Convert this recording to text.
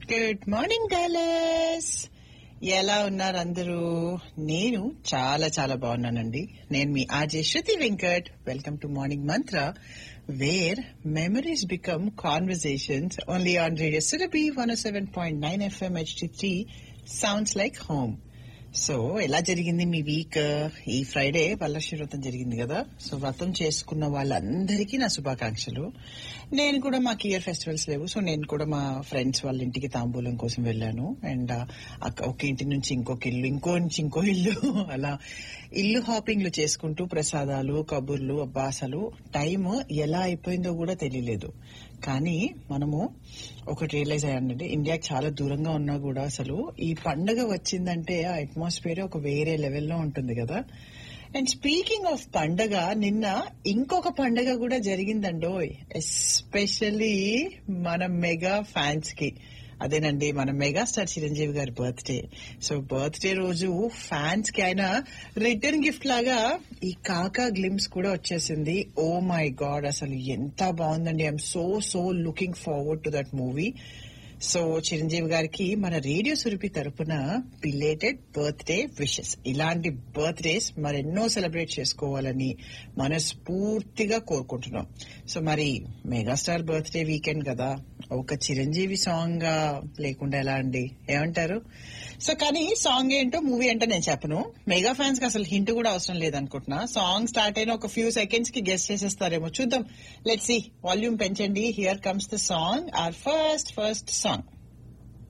good morning Dallas ఎలా ఉన్నారు అందరూ నేను చాలా చాలా బాగున్నానండి నేను మీ RJ Shruti Venkat welcome to morning Mantra where memories become conversations only on radio Surabhi one seven point nine FM HD three sounds like home so ఎలా జరిగింది మీ వీక్ ఈ ఫ్రైడే వరలక్ష్మి వ్రతం జరిగింది కదా సో వ్రతం చేసుకున్న వాళ్ళందరికీ నా శుభాకాంక్షలు నేను కూడా మాకు ఇయర్ ఫెస్టివల్స్ లేవు సో నేను కూడా మా ఫ్రెండ్స్ వాళ్ళ ఇంటికి తాంబూలం కోసం వెళ్ళాను అండ్ ఒక ఇంటి నుంచి ఇంకొక ఇల్లు ఇంకో నుంచి ఇంకో ఇల్లు అలా ఇల్లు హాపింగ్లు చేసుకుంటూ ప్రసాదాలు కబుర్లు అబ్బా అసలు టైం ఎలా అయిపోయిందో కూడా తెలియలేదు కానీ మనము ఒకటి రియలైజ్ అయ్యానంటే ఇండియాకి చాలా దూరంగా ఉన్నా కూడా అసలు ఈ పండగ వచ్చిందంటే ఆ అట్మాస్ఫియర్ ఒక వేరే లెవెల్లో ఉంటుంది కదా అండ్ స్పీకింగ్ ఆఫ్ పండగ నిన్న ఇంకొక పండగ కూడా జరిగిందండోయ్ ఎస్పెషల్లీ మన మెగా ఫ్యాన్స్ కి అదేనండి మన మెగాస్టార్ చిరంజీవి గారి బర్త్డే సో బర్త్డే రోజు ఫ్యాన్స్ కి ఆయన రిటర్న్ గిఫ్ట్ లాగా ఈ కాకా గ్లిమ్స్ కూడా వచ్చేసింది ఓ మై గాడ్ అసలు ఎంత బాగుందండి I'm so so looking forward to that movie so Chiranjeevi గారికి మన రేడియో సురభి తరపున బిలేటెడ్ బర్త్డే విషెస్ ఇలాంటి బర్త్డేస్ మరెన్నో సెలబ్రేట్ చేసుకోవాలని మనస్ఫూర్తిగా కోరుకుంటున్నాం సో మరి మెగాస్టార్ బర్త్డే వీకెండ్ కదా ఒక చిరంజీవి సాంగ్ లేకుండా ఎలా అండి ఏమంటారు సో కానీ సాంగ్ ఏంటో మూవీ ఏంటో నేను చెప్పను మెగా ఫ్యాన్స్ కి అసలు హింట్ కూడా అవసరం లేదనుకుంటున్నా సాంగ్ స్టార్ట్ అయిన ఒక ఫ్యూ సెకండ్స్ కి గెస్ట్ చేసేస్తారేమో చూద్దాం లెట్ సి వాల్యూమ్ పెంచండి here comes the song our first first song